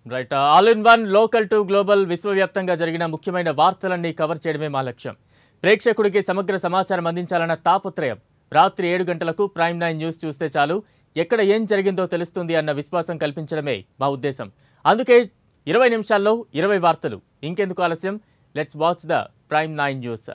Right all in one local to global విశ్వవ్యాప్తంగా జరిగిన ముఖ్యమైన వార్తలన్నీ కవర్ చేయడమే మా లక్ష్యం ప్రేక్షకుడికి సమగ్ర సమాచారం అందించాలన్న తాపత్రయం రాత్రి ఏడు గంటలకు ప్రైమ్ నైన్ న్యూస్ చూస్తే చాలు ఎక్కడ ఏం జరిగిందో తెలుస్తుంది అన్న విశ్వాసం కల్పించడమే మా ఉద్దేశం అందుకే ఇరవై నిమిషాల్లో ఇరవై వార్తలు ఇంకెందుకు ఆలస్యం let's watch the prime nine news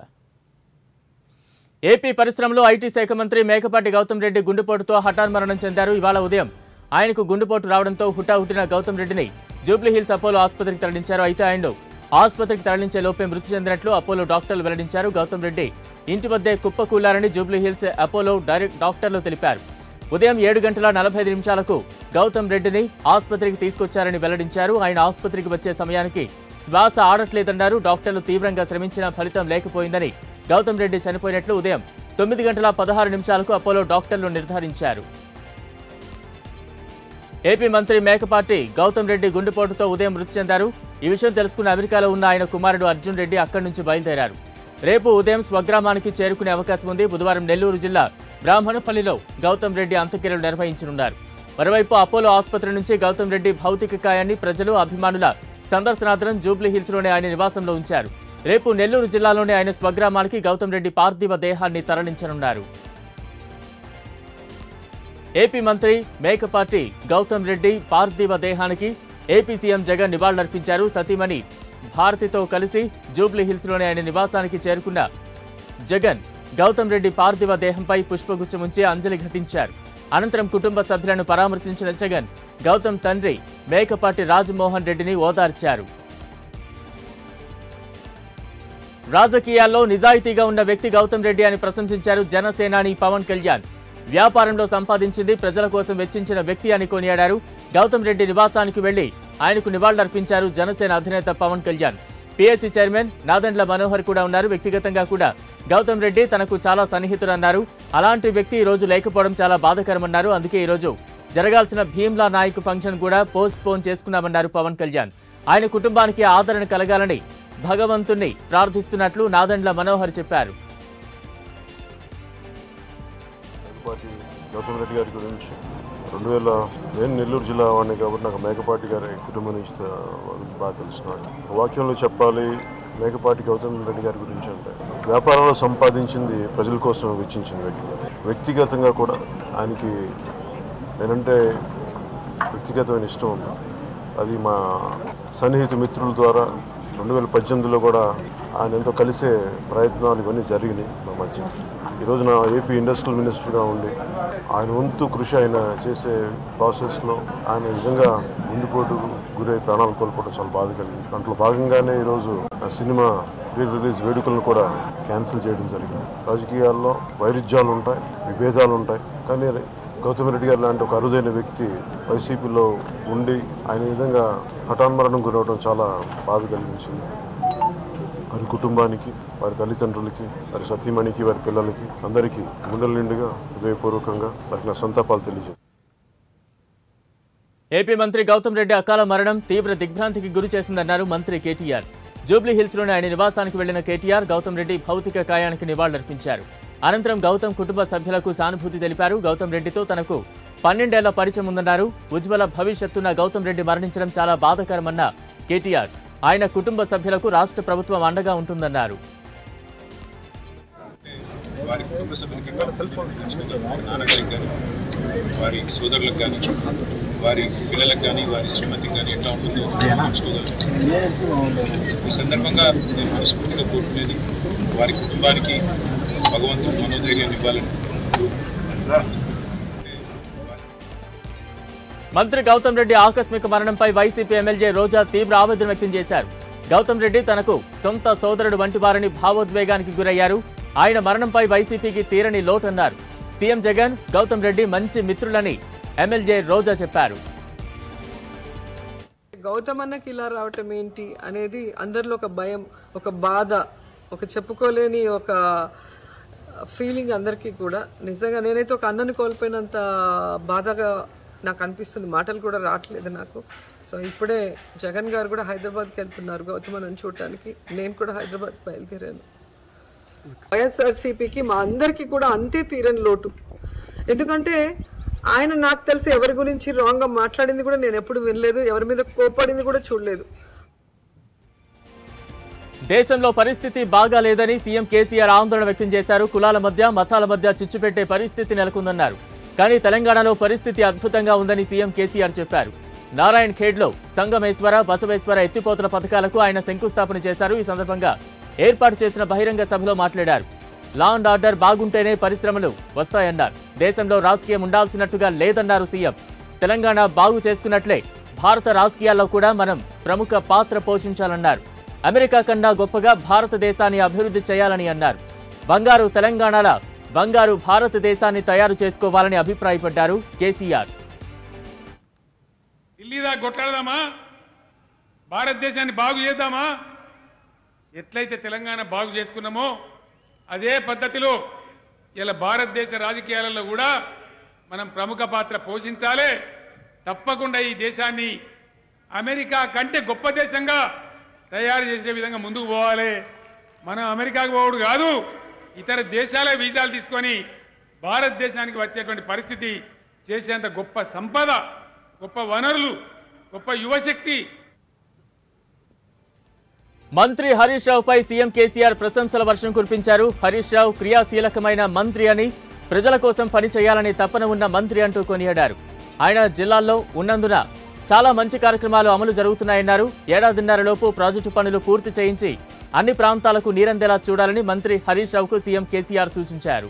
AP పరిశ్రమలో ఐటీ శాఖ మంత్రి మేకపాటి గౌతమ్ రెడ్డి గుండెపోటుతో హఠాన్ మరణం చెందారు ఇవాళ ఉదయం ఆయనకు గుండెపోటు రావడంతో హుటాహుటిన గౌతమ్ రెడ్డిని జూబ్లీ హిల్స్ అపోలో ఆసుపత్రికి తరలించారు అయితే ఆయన ఆసుపత్రికి తరలించే లోపే మృతి చెందినట్లు అపోలో డాక్టర్లు వెల్లడించారు గౌతమ్ రెడ్డి ఇంటి వద్దే కుప్పకూలారని జూబ్లీ హిల్స్ అపోలో డైరెక్ట్ డాక్టర్లు తెలిపారు ఉదయం ఏడు గంటల నలభై ఐదు నిమిషాలకు గౌతమ్ రెడ్డిని ఆసుపత్రికి తీసుకొచ్చారని వెల్లడించారు ఆయన ఆసుపత్రికి వచ్చే సమయానికి శ్వాస ఆడట్లేదన్నారు డాక్టర్లు తీవ్రంగా శ్రమించిన ఫలితం లేకపోయిందని గౌతమ్ రెడ్డి చనిపోయినట్లు ఉదయం తొమ్మిది గంటల పదహారు నిమిషాలకు అపోలో డాక్టర్లు నిర్ధారించారు ఏపీ మంత్రి మేకపాటి గౌతమ్ రెడ్డి గుండెపోటుతో ఉదయం మృతి చెందారు ఈ విషయం తెలుసుకున్న అమెరికాలో ఉన్న ఆయన కుమారుడు అర్జున్ రెడ్డి అక్కడి నుంచి బయలుదేరారు రేపు ఉదయం స్వగ్రామానికి చేరుకునే అవకాశం ఉంది బుధవారం నెల్లూరు జిల్లా బ్రాహ్మణపల్లిలో గౌతమ్ రెడ్డి అంత్యక్రియలు నిర్వహించనున్నారు మరోవైపు అపోలో ఆసుపత్రి నుంచి గౌతమ్ రెడ్డి భౌతిక కాయాన్ని ప్రజలు అభిమానుల సందర్శనార్థం జూబ్లీ హిల్స్లోనే ఆయన నివాసంలో ఉంచారు రేపు నెల్లూరు జిల్లాలోని ఆయన స్వగ్రామానికి గౌతమ్ రెడ్డి పార్థివ దేహాన్ని తరలించనున్నారు ఏపీ మంత్రి మేకపాటి గౌతమ్ రెడ్డి పార్థివ దేహానికి ఏపీ సీఎం జగన్ నివాళులర్పించారు సతీమణి భారతితో కలిసి జూబ్లీ హిల్స్లోని ఆయన నివాసానికి చేరుకున్న జగన్ గౌతమ్ రెడ్డి పార్థివ దేహంపై పుష్పగుచ్చం ఉంచి అంజలి ఘటించారు అనంతరం కుటుంబ సభ్యులను పరామర్శించిన జగన్ గౌతమ్ తండ్రి మేకపాటి రాజమోహన్ రెడ్డిని ఓదార్చారు రాజకీయాల్లో నిజాయితీగా ఉన్న వ్యక్తి గౌతమ్ రెడ్డి అని ప్రశంసించారు జనసేనాని పవన్ కళ్యాణ్ వ్యాపారంలో సంపాదించింది ప్రజల కోసం వెచ్చించిన వ్యక్తి అని కొనియాడారు గౌతమ్ రెడ్డి నివాసానికి వెళ్లి ఆయనకు నివాళులర్పించారు జనసేన అధినేత పవన్ కళ్యాణ్ పీఎస్సీ చైర్మన్ నాదెండ్ల మనోహర్ కూడా ఉన్నారు వ్యక్తిగతంగా కూడా గౌతమ్ రెడ్డి తనకు చాలా సన్నిహితుడన్నారు అలాంటి వ్యక్తి ఈ రోజు లేకపోవడం చాలా బాధాకరమన్నారు అందుకే ఈ రోజు జరగాల్సిన భీమ్లా నాయక్ ఫంక్షన్ కూడా పోస్ట్ పోన్ చేసుకున్నామన్నారు పవన్ కళ్యాణ్ ఆయన కుటుంబానికి ఆదరణ కలగాలని భగవంతుణ్ణి ప్రార్థిస్తున్నట్లు నాదెండ్ల మనోహర్ చెప్పారు మేకపాటి గౌతమ్ రెడ్డి గారి గురించి రెండు వేల నేను నెల్లూరు జిల్లా వాడిని కాబట్టి నాకు మేకపాటి గారి కుటుంబం నుంచి త- బాగా తెలిసిన వాడిని. ఒక వాక్యంలో చెప్పాలి మేకపాటి గౌతమ్ రెడ్డి గారి గురించి అంటే వ్యాపారంలో సంపాదించింది ప్రజల కోసం వెచ్చించిన వ్యక్తి వ్యక్తిగతంగా కూడా ఆయనకి నేనంటే వ్యక్తిగతమైన ఇష్టం ఉంది అది మా సన్నిహిత మిత్రుల ద్వారా రెండు వేల పద్దెనిమిదిలో కూడా ఆయన ఎంతో కలిసే ప్రయత్నాలు ఇవన్నీ జరిగినాయి మా మధ్య ఈరోజు నా ఏపీ ఇండస్ట్రియల్ మినిస్టర్గా ఉండి ఆయన వంతు కృషి ఆయన చేసే ప్రాసెస్లో ఆయన నిజంగా గుండెపోటు గురై ప్రాణాలు కోల్పోవడం చాలా బాధ కలిగింది దాంట్లో భాగంగానే ఈరోజు ఆ సినిమా ప్రీ రిలీజ్ వేడుకలను కూడా క్యాన్సిల్ చేయడం జరిగింది రాజకీయాల్లో వైరుధ్యాలు ఉంటాయి విభేదాలు ఉంటాయి కానీ గౌతమ్ రెడ్డి గారు లాంటి ఒక అరుదైన వ్యక్తి వైసీపీలో ఉండి ఆయన ఈ విధంగా హఠాన్మరణం గురవడం చాలా బాధ కలిగించింది వారి కుటుంబానికి వారి తల్లిదండ్రులకి వారి సతీమణికి వారి పిల్లలకి అందరికీ గుండెల నిండుగా హృదయపూర్వకంగా వారికి నా సంతాపాలు తెలియజేస్తాను ఏపీ మంత్రి గౌతమ్ రెడ్డి అకాల మరణం తీవ్ర దిగ్భ్రాంతికి గురి చేసిందన్నారు మంత్రి కేటీఆర్ జూబ్లీ హిల్స్లోని ఆయన నివాసానికి వెళ్లిన కేటీఆర్ గౌతమ్ రెడ్డి భౌతిక కాయానికి నివాళులర్పించారు అనంతరం గౌతమ్ కుటుంబ సభ్యులకు సానుభూతి తెలిపారు గౌతమ్ రెడ్డితో తనకు పన్నెండేళ్ల పరిచయం ఉందన్నారు ఉజ్వల భవిష్యత్తున్న గౌతమ్ రెడ్డి మరణించడం చాలా బాధాకరమన్న కేటీఆర్ ఆయన కుటుంబ సభ్యులకు రాష్ట్ర ప్రభుత్వం అండగా ఉంటుందన్నారు వారి కుటుంబ సభ్యులకి వారి నాన్నగారికి కానీ వారి సోదరులకు కానీ వారి పిల్లలకు కానీ వారి శ్రీమతికి కానీ ఎట్లా ఉంటుందో చూడగలను ఈ సందర్భంగా నేను మనస్ఫూర్తిగా కోరుకునేది వారి కుటుంబానికి భగవంతుడు మనోధైర్యాన్ని ఇవ్వాలని మంత్రి గౌతమ్ రెడ్డి ఆకస్మిక మరణంపై వైసీపీ ఎమ్మెల్యే రోజా తీవ్ర ఆవేదన వ్యక్తం చేశారు గౌతమ్ రెడ్డి తనకు సొంత సోదరుడు వంటి వారని భావోద్వేగానికి గురయ్యారు ఆయన మరణంపై వైసీపీకి తీరని లోటన్నారు సీఎం జగన్ గౌతమ్ రెడ్డి మంచి మిత్రులని ఎమ్మెల్యే రోజా చెప్పారు గౌతమ్ అన్నకి ఇలా రావటం ఏంటి అనేది అందరిలో ఒక భయం ఒక బాధ ఒక చెప్పుకోలేని ఒక ఫీలింగ్ అందరికీ కూడా నిజంగా నేనైతే ఒక అన్నని కోల్పోయినంత బాధగా నాకు అనిపిస్తుంది మాటలు కూడా రావట్లేదు నాకు సో ఇప్పుడే జగన్ గారు కూడా హైదరాబాద్కి వెళ్తున్నారు గౌతమ్ అన్నని చూడటానికి నేను కూడా హైదరాబాద్ బయలుదేరాను వైఎస్ఆర్సీపీకి మా అందరికీ కూడా అంతే తీరని లోటు ఎందుకంటే ఆయన నాకు తెలిసి ఎవరి గురించి రాంగ్గా మాట్లాడింది కూడా నేను ఎప్పుడు వినలేదు ఎవరి మీద కోపడింది కూడా చూడలేదు దేశంలో పరిస్థితి బాగా లేదని సీఎం కేసీఆర్ ఆందోళన వ్యక్తం చేశారు కులాల మధ్య మతాల మధ్య చిచ్చు పెట్టే పరిస్థితి నెలకొందన్నారు కానీ తెలంగాణలో పరిస్థితి అద్భుతంగా ఉందని సీఎం కేసీఆర్ చెప్పారు నారాయణ్ ఖేడ్లో సంగమేశ్వర బసవేశ్వర ఎత్తిపోతల పథకాలకు ఆయన శంకుస్థాపన చేశారు ఈ సందర్భంగా ఏర్పాటు చేసిన బహిరంగ సభలో మాట్లాడారు లా అండ్ ఆర్డర్ బాగుంటేనే పరిశ్రమలు వస్తాయన్నారు దేశంలో రాజకీయం ఉండాల్సినట్టుగా లేదన్నారు సీఎం తెలంగాణ బాగు చేసుకున్నట్లే భారత రాజకీయాల్లో కూడా మనం ప్రముఖ పాత్ర పోషించాలన్నారు అమెరికా కన్నా గొప్పగా భారతదేశాన్ని అభివృద్ధి చేయాలని అన్నారు బంగారు తెలంగాణల బంగారు భారతదేశాన్ని తయారు చేసుకోవాలని అభిప్రాయపడ్డారు కేసీఆర్ ఢిల్లీ దాకా కొట్లాడదామా భారతదేశాన్ని బాగు చేద్దామా ఎట్లయితే తెలంగాణ బాగు చేసుకున్నామో అదే పద్ధతిలో ఇలా భారతదేశ రాజకీయాలలో కూడా మనం ప్రముఖ పాత్ర పోషించాలి తప్పకుండా ఈ దేశాన్ని అమెరికా కంటే గొప్ప దేశంగా తయారు చేసే విధంగా ముందుకు పోవాలి మనం అమెరికాకు పోవడు కాదు ఇతర దేశాల వీసాలు తీసుకొని భారతదేశానికి వచ్చేటువంటి పరిస్థితి చేసేంత గొప్ప సంపద గొప్ప వనరులు గొప్ప యువశక్తి మంత్రి హరీష్ రావుపై సీఎం కేసీఆర్ ప్రశంసల వర్షం కురిపించారు హరీష్ రావు క్రియాశీలకమైన మంత్రి అని ప్రజల కోసం పనిచేయాలని తపన ఉన్న మంత్రి అంటూ కొనియాడారు ఆయన జిల్లాల్లో ఉన్నందున చాలా మంచి కార్యక్రమాలు అమలు జరుగుతున్నాయన్నారు ఏడాదిన్నరలోపు ప్రాజెక్టు పనులు పూర్తి చేయించి అన్ని ప్రాంతాలకు నీరందేలా చూడాలని మంత్రి హరీష్ రావుకు సీఎం కేసీఆర్ సూచించారు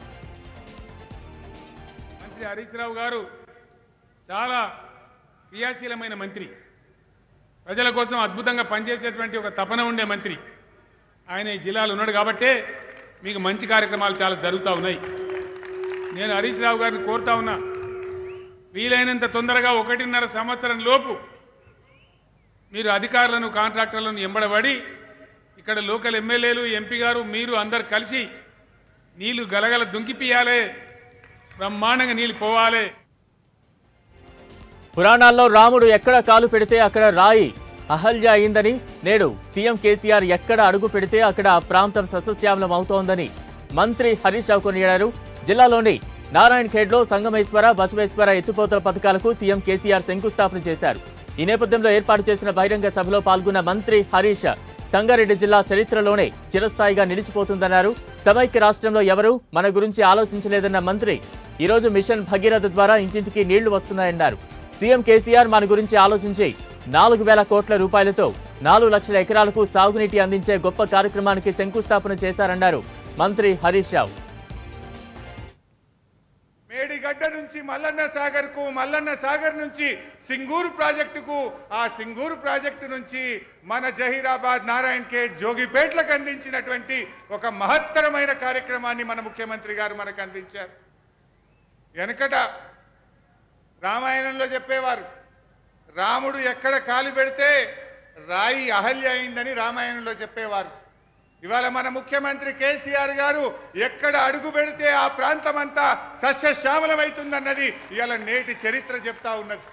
మంత్రి హరీష్ రావు గారు చాలా క్రియాశీలమైన మంత్రి ప్రజల కోసం అద్భుతంగా పనిచేసేటువంటి ఒక తపన ఉండే మంత్రి ఆయన ఈ జిల్లాలో ఉన్నాడు కాబట్టే మీకు మంచి కార్యక్రమాలు చాలా జరుగుతూ ఉన్నాయి నేను హరీష్ రావు గారిని కోరుతా ఉన్నా వీలైనంత తొందరగా ఒకటిన్నర సంవత్సరం లోపు మీరు అధికారులను కాంట్రాక్టర్లను ఎంబడబడి ఇక్కడ లోకల్ ఎమ్మెల్యేలు ఎంపీ గారు మీరు అందరు కలిసి నీళ్లు గలగల దుంకిపియాలే బ్రహ్మాండంగా నీళ్ళు పోవాలి పురాణాల్లో రాముడు ఎక్కడ కాలు పెడితే అక్కడ రాయి అహల్య అయిందని నేడు సీఎం కేసీఆర్ ఎక్కడ అడుగు పెడితే అక్కడ ఆ ప్రాంతం సస్యశ్యామలం అవుతోందని మంత్రి హరీష్ రావు కొనియాడారు జిల్లాలోని నారాయణ్ ఖేడ్లో సంగమేశ్వర బసవేశ్వర ఎత్తుపోతల పథకాలకు సీఎం కేసీఆర్ శంకుస్థాపన చేశారు ఈ నేపథ్యంలో ఏర్పాటు చేసిన బహిరంగ సభలో పాల్గొన్న మంత్రి హరీష్ సంగారెడ్డి జిల్లా చరిత్రలోనే చిరస్థాయిగా నిలిచిపోతుందన్నారు సమైక్య రాష్ట్రంలో ఎవరూ మన గురించి ఆలోచించలేదన్న మంత్రి ఈరోజు మిషన్ భగీరథ ద్వారా ఇంటింటికి నీళ్లు వస్తున్నాయన్నారు సీఎం కేసీఆర్ మన గురించి ఆలోచించి నాలుగు వేల కోట్ల రూపాయలతో నాలుగు లక్షల ఎకరాలకు సాగునీటి అందించే గొప్ప కార్యక్రమానికి శంకుస్థాపన చేశారన్నారు మంత్రి హరీష్ రావు మేడిగడ్డ నుంచి మల్లన్న సాగర్ కు మల్లన్న సాగర్ నుంచి సింగూరు ప్రాజెక్టుకు ఆ సింగూరు ప్రాజెక్టు నుంచి మన జహీరాబాద్ నారాయణ్ ఖేడ్ జోగిపేట్లకు అందించినటువంటి ఒక మహత్తరమైన కార్యక్రమాన్ని మన ముఖ్యమంత్రి గారు మనకు అందించారు వెనకట రామాయణంలో చెప్పేవారు రాముడు ఎక్కడ కాలు పెడితే రాయి అహల్య అయిందని రామాయణంలో చెప్పేవారు ఇవాళ మన ముఖ్యమంత్రి కేసీఆర్ గారు ఎక్కడ అడుగు పెడితే ఆ ప్రాంతం అంతా సస్యశ్యామలమవుతుందన్నది ఇవాళ నేటి చరిత్ర చెప్తా ఉన్నది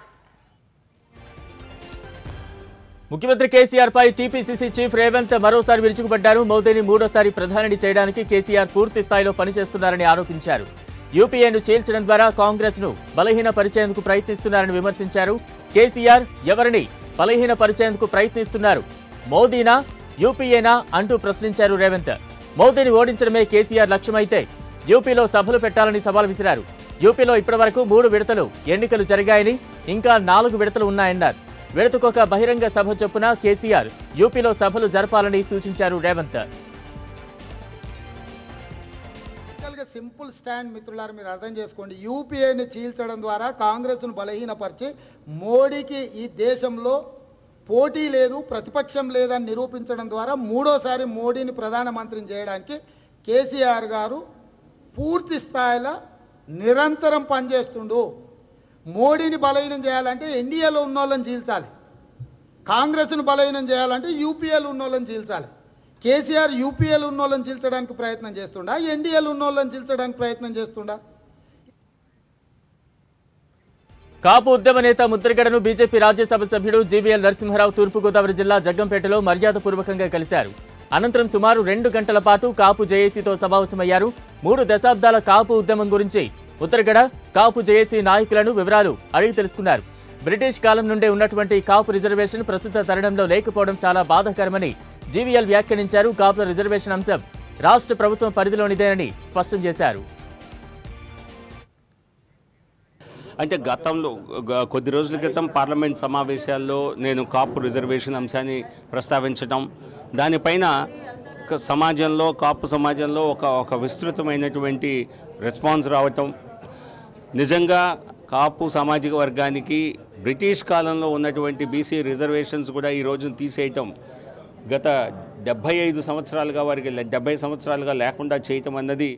ముఖ్యమంత్రి కేసీఆర్ పై టీపీసీసీ చీఫ్ రేవంత్ మరోసారి విరుచుకుపడ్డారు మోదీని మూడోసారి ప్రధానిని చేయడానికి కేసీఆర్ పూర్తి స్థాయిలో పనిచేస్తున్నారని ఆరోపించారు యూపీఏను చీల్చడం ద్వారా కాంగ్రెస్ ను బలహీనపరిచేందుకు ప్రయత్నిస్తున్నారని విమర్శించారు కేసీఆర్ ఎవరిని బలహీనపరిచేందుకు ప్రయత్నిస్తున్నారు మోదీనా యూపీఏనా అంటూ ప్రశ్నించారు రేవంత్ మోదీని ఓడించడమే కేసీఆర్ లక్ష్యమైతే యూపీలో సభలు పెట్టాలని సవాల్ విసిరారు యూపీలో ఇప్పటివరకు మూడు విడతలు ఎన్నికలు జరిగాయని ఇంకా నాలుగు విడతలు ఉన్నాయన్నారు విడతకొక బహిరంగ సభ చొప్పున కేసీఆర్ యూపీలో సభలు జరపాలని సూచించారు రేవంత్ గా సింపుల్ స్టాండ్ మిత్రులారా మీరు అర్థం చేసుకోండి యూపీఏని చీల్చడం ద్వారా కాంగ్రెస్ను బలహీనపరిచి మోడీకి ఈ దేశంలో పోటీ లేదు ప్రతిపక్షం లేదని నిరూపించడం ద్వారా మూడోసారి మోడీని ప్రధానమంత్రిని చేయడానికి కేసీఆర్ గారు పూర్తి స్థాయిలో నిరంతరం పనిచేస్తుండు మోడీని బలహీనం చేయాలంటే ఎన్డీఏలో ఉన్న వాళ్ళని చీల్చాలి కాంగ్రెస్ను బలహీనం చేయాలంటే యూపీఏలో ఉన్న వాళ్ళని చీల్చాలి కేసీఆర్ యూపీఏలో ఉన్న వాళ్ళని చీల్చడానికి ప్రయత్నం చేస్తుండా ఎన్డీఏలో ఉన్న వాళ్ళని చీల్చడానికి ప్రయత్నం చేస్తుండా కాపు ఉద్యమ నేత ముద్రగడను బీజేపీ రాజ్యసభ సభ్యుడు జీవీఎల్ నరసింహారావు తూర్పుగోదావరి జిల్లా జగ్గంపేటలో మర్యాదపూర్వకంగా కలిశారు అనంతరం సుమారు రెండు గంటల పాటు కాపు జేఏసీతో సమావేశమయ్యారు మూడు దశాబ్దాల కాపు ఉద్యమం గురించి ఉత్తరగడ కాపు జేఏసీ నాయకులను వివరాలు అడిగి తెలుసుకున్నారు బ్రిటిష్ కాలం నుండే ఉన్నటువంటి కాపు రిజర్వేషన్ ప్రస్తుత తరుణంలో లేకపోవడం చాలా బాధాకరమని జీవీఎల్ వ్యాఖ్యానించారు కాపుల రిజర్వేషన్ అంశం రాష్ట్ర ప్రభుత్వం పరిధిలోనిదేనని స్పష్టం చేశారు అంటే గతంలో గ- కొద్ది రోజుల క్రితం పార్లమెంట్ సమావేశాల్లో నేను కాపు రిజర్వేషన్ అంశాన్ని ప్రస్తావించడం దానిపైన ఒక సమాజంలో కాపు సమాజంలో ఒక ఒక విస్తృతమైనటువంటి రెస్పాన్స్ రావటం నిజంగా కాపు సామాజిక వర్గానికి బ్రిటిష్ కాలంలో ఉన్నటువంటి బీసీ రిజర్వేషన్స్ కూడా ఈ రోజున తీసేయటం గత డెబ్భై ఐదు సంవత్సరాలుగా వారికి డెబ్బై సంవత్సరాలుగా లేకుండా చేయటం అన్నది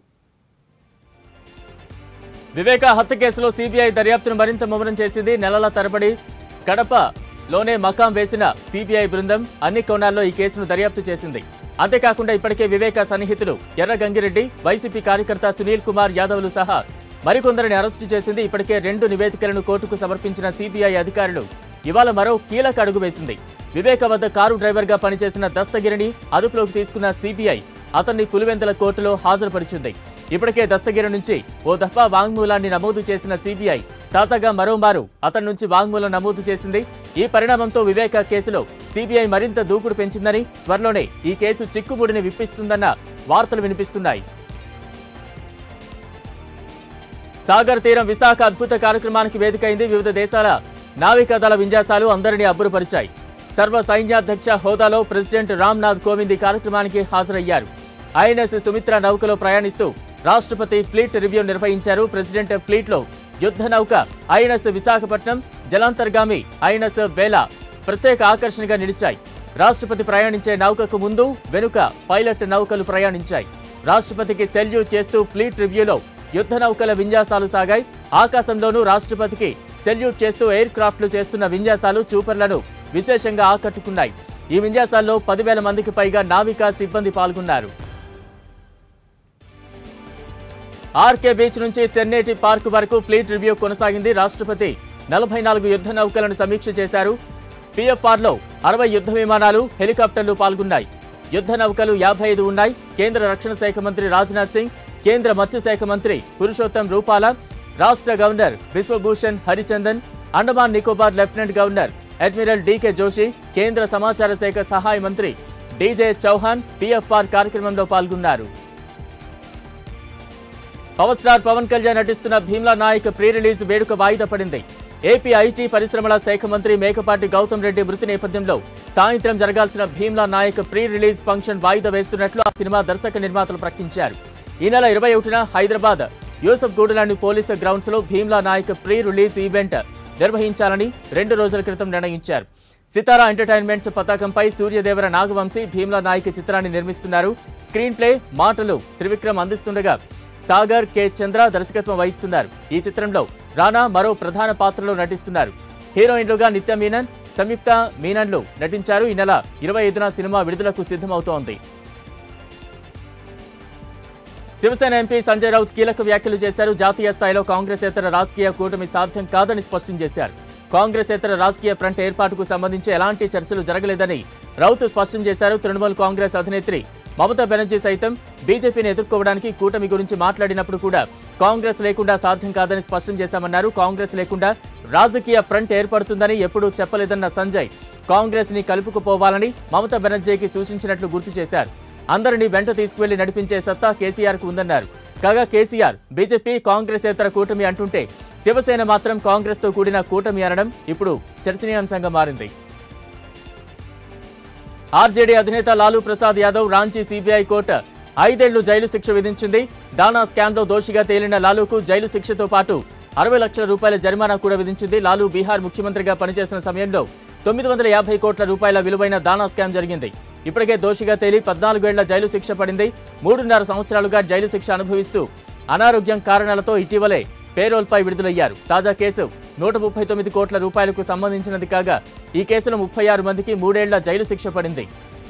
వివేక హత్య కేసులో సిబిఐ దర్యాప్తును మరింత ముమ్మరం చేసింది నెలల తరబడి కడపలోనే మకాం వేసిన సిబిఐ బృందం అన్ని కోణాల్లో ఈ కేసును దర్యాప్తు చేసింది అంతేకాకుండా ఇప్పటికే వివేక సన్నిహితులు ఎర్ర గంగిరెడ్డి వైసీపీ కార్యకర్త సునీల్ కుమార్ యాదవ్లు సహా మరికొందరిని అరెస్టు చేసింది ఇప్పటికే రెండు నివేదికలను కోర్టుకు సమర్పించిన సిబిఐ అధికారులు ఇవాళ మరో కీలక అడుగు వేసింది వివేక వద్ద కారు డ్రైవర్గా పనిచేసిన దస్తగిరిని అదుపులోకి తీసుకున్న సిబిఐ అతన్ని పులివెందుల కోర్టులో హాజరుపరిచింది ఇప్పటికే దస్తగిరి నుంచి ఓ దఫా వాంగ్మూలాన్ని నమోదు చేసిన సిబిఐ తాజాగా మరోమారు అతని నుంచి వాంగ్మూలం నమోదు చేసింది ఈ పరిణామంతో వివేక కేసులో సిబిఐ మరింత దూకుడు పెంచిందని త్వరలోనే ఈ కేసు చిక్కుముడిని విప్పిస్తుందన్న వార్తలు వినిపిస్తున్నాయి సాగర్ తీరం విశాఖ అద్భుత కార్యక్రమానికి వేదికైంది వివిధ దేశాల నావికాదళ విన్యాసాలు అందరినీ అబ్బురపరిచాయి సర్వ సైన్యాధ్యక్ష హోదాలో ప్రెసిడెంట్ రామ్నాథ్ కోవింద్ ఈ కార్యక్రమానికి హాజరయ్యారు ఐఎన్ఎస్ సుమిత్ర నౌకలో ప్రయాణిస్తూ రాష్ట్రపతి ఫ్లీట్ రివ్యూ నిర్వహించారు ప్రెసిడెంట్ ఫ్లీట్లో యుద్ధ నౌక ఐఎన్ఎస్ విశాఖపట్నం జలాంతర్గామి ఐఎన్ఎస్ వేలా ప్రత్యేక ఆకర్షణగా నిలిచాయి రాష్ట్రపతి ప్రయాణించే నౌకకు ముందు వెనుక పైలట్ నౌకలు ప్రయాణించాయి రాష్ట్రపతికి సెల్యూట్ చేస్తూ ఫ్లీట్ రివ్యూలో యుద్ధ నౌకల విన్యాసాలు సాగాయి ఆకాశంలోనూ రాష్ట్రపతికి సెల్యూట్ చేస్తూ ఎయిర్ క్రాఫ్ట్లు చేస్తున్న విన్యాసాలు చూపర్లను విశేషంగా ఆకట్టుకున్నాయి ఈ విన్యాసాల్లో పదివేల మందికి పైగా నావికా సిబ్బంది పాల్గొన్నారు ఆర్కే బీచ్ నుంచి తెన్నేటి పార్క్ వరకు ఫ్లీట్ రివ్యూ కొనసాగింది రాష్ట్రపతి నలభై నాలుగు యుద్ధ నౌకలను సమీక్ష చేశారు పిఎఫ్ఆర్ లో అరవై యుద్ధ విమానాలు హెలికాప్టర్లు పాల్గొన్నాయి యుద్ధ నౌకలు యాభై ఐదు ఉన్నాయి కేంద్ర రక్షణ శాఖ మంత్రి రాజ్నాథ్ సింగ్ కేంద్ర మత్స్యశాఖ మంత్రి పురుషోత్తం రూపాల రాష్ట్ర governor Biswabhusan Harichandan Andaman Nicobar lieutenant governor admiral DK Joshi కేంద్ర సమాచార శాఖ సహాయ మంత్రి డీజే చౌహాన్ పిఎఫ్ఆర్ కార్యక్రమంలో పాల్గొన్నారు పవర్ స్టార్ పవన్ కళ్యాణ్ నటిస్తున్న భీమ్లా నాయక్ ప్రీ రిలీజ్ వేడుక వాయిదా పడింది ఏపీ ఐటీ పరిశ్రమల శాఖ మంత్రి మేకపాటి గౌతమ్ రెడ్డి మృతి నేపథ్యంలో సాయంత్రం జరగాల్సిన Bheemla Nayak pre release function వాయిదా వేస్తున్నట్లు ఆ సినిమా దర్శక నిర్మాతలు ప్రకటించారు ఈ నెల ఇరవై ఒకటిన హైదరాబాద్ యూసఫ్ గూడలోని పోలీసు గ్రౌండ్స్ లో Bheemla Nayak pre release event నిర్వహించాలని రెండు రోజుల క్రితం నిర్ణయించారు సితారా ఎంటర్టైన్మెంట్స్ పతాకంపై సూర్యదేవర నాగవంశీ భీమ్లా నాయక్ చిత్రాన్ని నిర్మిస్తున్నారు స్క్రీన్ ప్లే మాటలు త్రివిక్రమ్ అందిస్తుండగా సాగర్ కె చంద్ర దర్శకత్వం వహిస్తున్నారు ఈ చిత్రంలో రానా మరో ప్రధాన పాత్రలో నటిస్తున్నారు హీరోయిన్లుగా నిత్య మీనన్ సంయుక్త మీనన్లు నటించారు ఈ నెల ఇరవై ఐదున సినిమా విడుదలకు సిద్ధమవుతోంది శివసేన ఎంపీ సంజయ్ రౌత్ కీలక వ్యాఖ్యలు చేశారు జాతీయ స్థాయిలో కాంగ్రెసేతర రాజకీయ కూటమి సాధ్యం కాదని స్పష్టం చేశారు కాంగ్రెసేతర రాజకీయ ఫ్రంట్ ఏర్పాటుకు సంబంధించి ఎలాంటి చర్చలు జరగలేదని రౌత్ స్పష్టం చేశారు తృణమూల్ కాంగ్రెస్ అధినేత్రి మమతా బెనర్జీ సైతం బీజేపీని ఎదుర్కోవడానికి కూటమి గురించి మాట్లాడినప్పుడు కూడా కాంగ్రెస్ లేకుండా సాధ్యం కాదని స్పష్టం చేశామన్నారు కాంగ్రెస్ లేకుండా రాజకీయ ఫ్రంట్ ఏర్పడుతుందని ఎప్పుడూ చెప్పలేదన్న సంజయ్ కాంగ్రెస్ ని కలుపుకుపోవాలని మమతా బెనర్జీకి సూచించినట్లు గుర్తు చేశారు అందరినీ వెంట తీసుకువెళ్లి నడిపించే సత్తా కేసీఆర్ కు ఉందన్నారు కాగా కేసీఆర్ బీజేపీ కాంగ్రెసేతర కూటమి అంటుంటే శివసేన మాత్రం కాంగ్రెస్ తో కూడిన కూటమి అనడం ఇప్పుడు చర్చనీయాంశంగా మారింది ఆర్జేడీ అధినేత లాలూ ప్రసాద్ యాదవ్ రాంచీ సిబిఐ కోర్టు ఐదేళ్లు జైలు శిక్ష విధించింది దానా స్కామ్ లో దోషిగా తేలిన లాలూకు జైలు శిక్షతో పాటు అరవై లక్షల రూపాయల జరిమానా కూడా విధించింది లాలూ బీహార్ ముఖ్యమంత్రిగా పనిచేసిన సమయంలో తొమ్మిది వందల యాభై కోట్ల రూపాయల విలువైన దానా స్కామ్ జరిగింది ఇప్పటికే దోషిగా తేలి పద్నాలుగేళ్ల జైలు శిక్ష పడింది మూడున్నర సంవత్సరాలుగా జైలు శిక్ష అనుభవిస్తూ అనారోగ్యం కారణాలతో ఇటీవలే పేరోల్పై విడుదలయ్యారు తాజా కేసు నూట ముప్పై తొమ్మిది కోట్ల రూపాయలకు సంబంధించినది కాగా ఈ కేసులో ముప్పై ఆరు మందికి మూడేళ్ల జైలు శిక్ష పడింది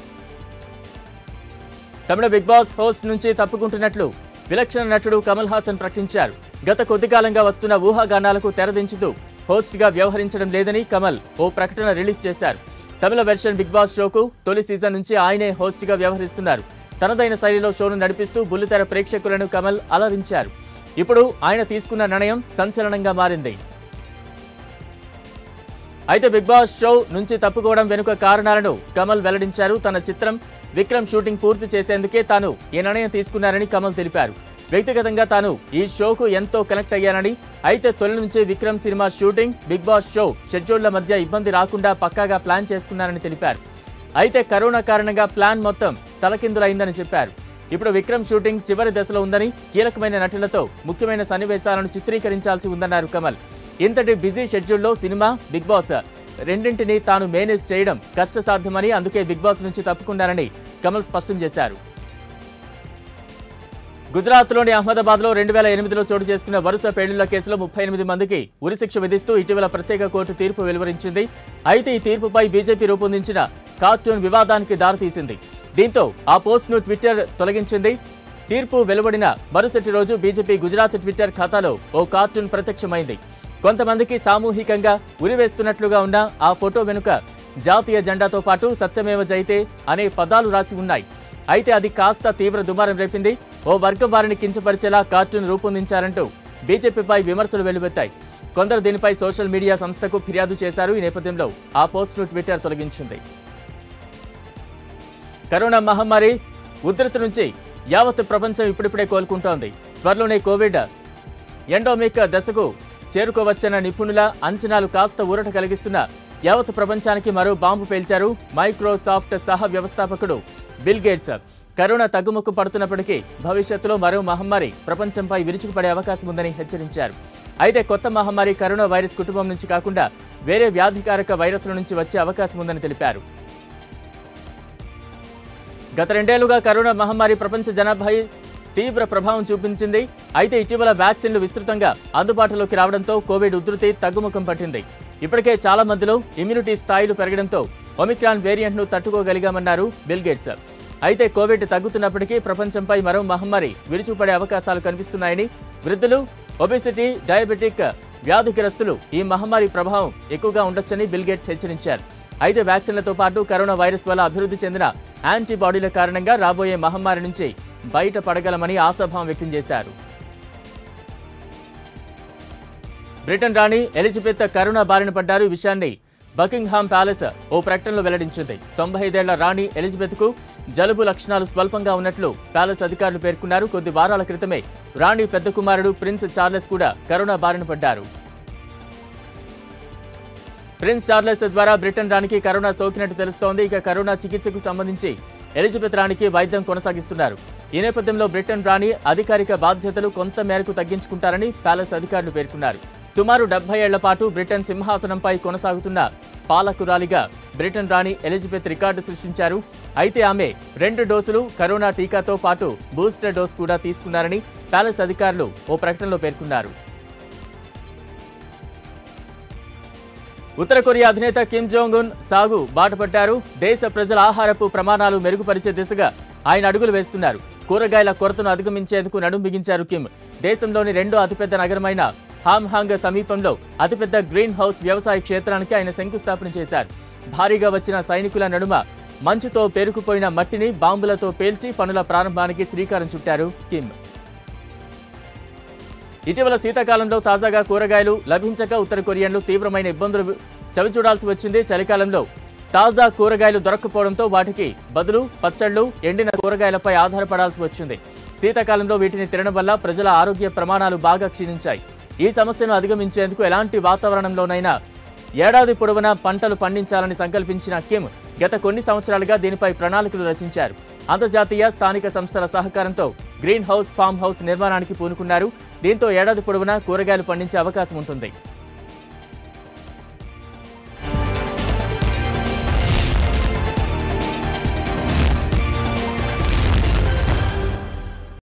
తమిళ బిగ్ బాస్ హోస్ట్ నుంచి తప్పుకుంటున్నట్లు విలక్షణ నటుడు కమల్ హాసన్ ప్రకటించారు గత కొద్ది కాలంగా వస్తున్న ఊహాగానాలకు తెరదించుతూ హోస్ట్ గా వ్యవహరించడం లేదని కమల్ ఓ ప్రకటన రిలీజ్ చేశారు తమిళ వెర్షన్ బిగ్ బాస్ షోకు తొలి సీజన్ నుంచి ఆయనే హోస్ట్ గా వ్యవహరిస్తున్నారు తనదైన శైలిలో షోను నడిపిస్తూ బుల్లితెర ప్రేక్షకులను కమల్ అలరించారు ఇప్పుడు ఆయన తీసుకున్న నిర్ణయం సంచలనంగా మారింది అయితే బిగ్ బాస్ షో నుంచి తప్పుకోవడం వెనుక కారణాలను కమల్ వెల్లడించారు తన చిత్రం విక్రమ్ షూటింగ్ పూర్తి చేసేందుకే తాను ఈ నిర్ణయం తీసుకున్నారని కమల్ తెలిపారు వ్యక్తిగతంగా తాను ఈ షోకు ఎంతో కనెక్ట్ అయ్యానని అయితే తొలి నుంచి Vikram cinema shooting big boss show షెడ్యూళ్ల మధ్య ఇబ్బంది రాకుండా పక్కాగా ప్లాన్ చేసుకున్నారని తెలిపారు అయితే కరోనా కారణంగా ప్లాన్ మొత్తం తలకిందులైందని చెప్పారు ఇప్పుడు విక్రమ్ షూటింగ్ చివరి దశలో ఉందని కీలకమైన నటులతో ముఖ్యమైన సన్నివేశాలను చిత్రీకరించాల్సి ఉందన్నారు కమల్ ఇంతటి బిజీ షెడ్యూల్లో సినిమా బిగ్ బాస్ రెండింటినీ తాను మేనేజ్ చేయడం కష్టసాధ్యమని అందుకే బిగ్ బాస్ నుంచి తప్పుకున్నారని కమల్ స్పష్టం చేశారు గుజరాత్లోని అహ్మదాబాద్లో రెండు వేల ఎనిమిదిలో చోటు చేసుకున్న వరుస పేలుళ్ల కేసులో ముప్పై ఎనిమిది మందికి ఉరిశిక్ష విధిస్తూ ఇటీవల ప్రత్యేక కోర్టు తీర్పు వెలువరించింది అయితే ఈ తీర్పుపై బీజేపీ రూపొందించిన కార్టూన్ వివాదానికి దారితీసింది దీంతో ఆ పోస్ట్ను ట్విట్టర్ తొలగించింది తీర్పు వెలువడిన మరుసటి రోజు బీజేపీ గుజరాత్ ట్విట్టర్ ఖాతాలో ఓ కార్టూన్ ప్రత్యక్షమైంది కొంతమందికి సామూహికంగా ఉరివేస్తున్నట్లుగా ఉన్న ఆ ఫోటో వెనుక జాతీయ జెండాతో పాటు సత్యమేవ జైతే అనే పదాలు రాసి ఉన్నాయి అయితే అది కాస్త తీవ్ర దుమారం రేపింది ఓ వర్గం వారిని కించపరిచేలా కార్టూన్ రూపొందించారంటూ బీజేపీపై విమర్శలు వెల్లువెత్తాయి కొందరు దీనిపై సోషల్ మీడియా సంస్థకు ఫిర్యాదు చేశారు ఈ నేపథ్యంలో ఆ పోస్టును ట్విట్టర్ తొలగించింది కరోనా మహమ్మారి ఉధృతి నుంచి యావత్ ప్రపంచం ఇప్పుడిప్పుడే కోలుకుంటోంది త్వరలోనే కోవిడ్ ఎండోమిక్ దశకు చేరుకోవచ్చన్న నిపుణుల అంచనాలు కాస్త ఊరట కలిగిస్తున్న యావత్ ప్రపంచానికి మరో బాంబు పేల్చారు మైక్రోసాఫ్ట్ సహ వ్యవస్థాపకుడు బిల్ గేట్స్ కరోనా తగ్గుముక్కు పడుతున్నప్పటికీ భవిష్యత్తులో మరో మహమ్మారి ప్రపంచంపై విరుచుకుపడే అవకాశం ఉందని హెచ్చరించారు అయితే కొత్త మహమ్మారి కరోనా వైరస్ కుటుంబం నుంచి కాకుండా వేరే వ్యాధికారక వైరస్ల నుంచి వచ్చే అవకాశం ఉందని తెలిపారు గత రెండేళ్లుగా కరోనా మహమ్మారి ప్రపంచ జనాభాపై తీవ్ర ప్రభావం చూపించింది అయితే ఇటీవల వ్యాక్సిన్లు విస్తృతంగా అందుబాటులోకి రావడంతో కోవిడ్ ఉధృతి తగ్గుముఖం పట్టింది ఇప్పటికే చాలా మందిలో ఇమ్యూనిటీ స్థాయిలు పెరగడంతో ఒమిక్రాన్ వేరియంట్ ను తట్టుకోగలిగామన్నారు బిల్ గేట్స్ అయితే కోవిడ్ తగ్గుతున్నప్పటికీ ప్రపంచంపై మరో మహమ్మారి విరుచుపడే అవకాశాలు కనిపిస్తున్నాయని వృద్ధులు ఒబెసిటీ డయాబెటిక్ వ్యాధిగ్రస్తులు ఈ మహమ్మారి ప్రభావం ఎక్కువగా ఉండొచ్చని బిల్ గేట్స్ హెచ్చరించారు అయితే వ్యాక్సిన్లతో పాటు కరోనా వైరస్ వల్ల అభివృద్ధి చెందిన యాంటీబాడీల కారణంగా రాబోయే మహమ్మారి నుంచి బయటపడగలమని ఆశాభావం వ్యక్తం చేశారు బ్రిటన్ రాణి ఎలిజబెత్ కరోనా బారిన పడ్డారు ఈ విషయాన్ని బకింగ్హామ్ ప్యాలెస్ ఓ ప్రకటనలో వెల్లడించింది తొంభై ఐదేళ్ల రాణి ఎలిజబెత్ కు జలుబు లక్షణాలు స్వల్పంగా ఉన్నట్లు ప్యాలెస్ అధికారులు పేర్కొన్నారు కొద్ది వారాల క్రితమే రాణి పెద్ద కుమారుడు ప్రిన్స్ చార్లెస్ కూడా కరోనా బారిన పడ్డారు ప్రిన్స్ చార్లెస్ ద్వారా బ్రిటన్ రాణికి కరోనా సోకినట్టు తెలుస్తోంది ఇక కరోనా చికిత్సకు సంబంధించి ఎలిజబెత్ రాణికి వైద్యం కొనసాగిస్తున్నారు ఈ నేపథ్యంలో బ్రిటన్ రాణి అధికారిక బాధ్యతలు కొంత మేరకు తగ్గించుకుంటారని ప్యాలెస్ అధికారులు పేర్కొన్నారు సుమారు డెబ్బై ఏళ్ల పాటు బ్రిటన్ సింహాసనంపై కొనసాగుతున్న పాలకురాలిగా బ్రిటన్ రాణి ఎలిజబెత్ రికార్డు సృష్టించారు అయితే ఆమె రెండు డోసులు కరోనా టీకాతో పాటు బూస్టర్ డోస్ కూడా తీసుకున్నారని ప్యాలెస్ అధికారులు ఓ ప్రకటనలో పేర్కొన్నారు ఉత్తర కొరియా అధినేత కిమ్ జోంగ్ ఉన్ సాగు బాటపట్టారు దేశ ప్రజల ఆహారపు ప్రమాణాలు మెరుగుపరిచే దిశగా ఆయన అడుగులు వేస్తున్నారు కూరగాయల కొరతను అధిగమించేందుకు నడుం బిగించారు కిమ్ దేశంలోని రెండో అతిపెద్ద నగరమైన హామ్హాంగ్ సమీపంలో అతిపెద్ద గ్రీన్ హౌస్ వ్యవసాయ క్షేత్రానికి ఆయన శంకుస్థాపన చేశారు భారీగా వచ్చిన సైనికుల నడుమ మంచుతో పేరుకుపోయిన మట్టిని బాంబులతో పేల్చి పనుల ప్రారంభానికి శ్రీకారం చుట్టారు కిమ్ ఇటీవల శీతాకాలంలో తాజాగా కూరగాయలు లభించక ఉత్తర కొరియన్లు తీవ్రమైన ఇబ్బందులు చవిచూడాల్సి వచ్చింది చలికాలంలో తాజా కూరగాయలు దొరక్కపోవడంతో వాటికి బదులు పచ్చళ్ళు ఎండిన కూరగాయలపై ఆధారపడాల్సి వచ్చింది శీతాకాలంలో వీటిని తినడం వల్ల ప్రజల ఆరోగ్య ప్రమాణాలు బాగా క్షీణించాయి ఈ సమస్యను అధిగమించేందుకు ఎలాంటి వాతావరణంలోనైనా ఏడాది పొడవునా పంటలు పండించాలని సంకల్పించిన కిమ్ గత కొన్ని సంవత్సరాలుగా దీనిపై ప్రణాళికలు రచించారు అంతర్జాతీయ స్థానిక సంస్థల సహకారంతో గ్రీన్ హౌస్ ఫామ్ హౌస్ నిర్మాణానికి పూనుకున్నారు దీంతో ఏడాది పొడవునా కూరగాయలు పండించే అవకాశం ఉంటుంది